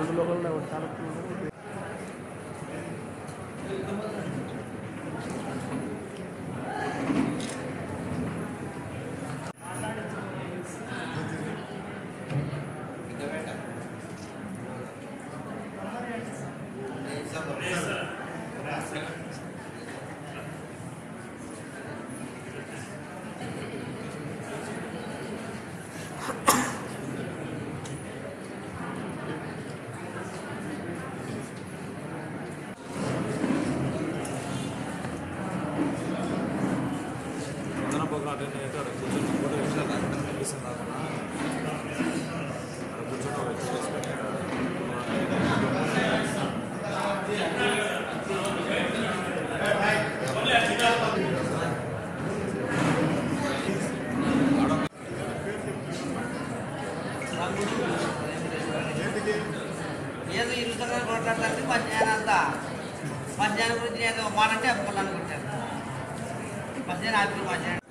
లోకల్లో చాలా వందన programme attend అయితే అక్కడ కూర్చొని ఫోటో ఇచ్చిన కనిపిస్తుంది కాకుండా అక్కడ కూర్చొని ఒక ఎక్స్ప్రెస్ ఏదో ఇరుసుగా కొట్లాడతానికి మధ్యాహ్నం అంతా మధ్యాహ్నం గురించి ఏదో మాట అంటే అప్పుకోవాలనుకుంటారు మధ్యాహ్నం ఆపి మధ్యాహ్నం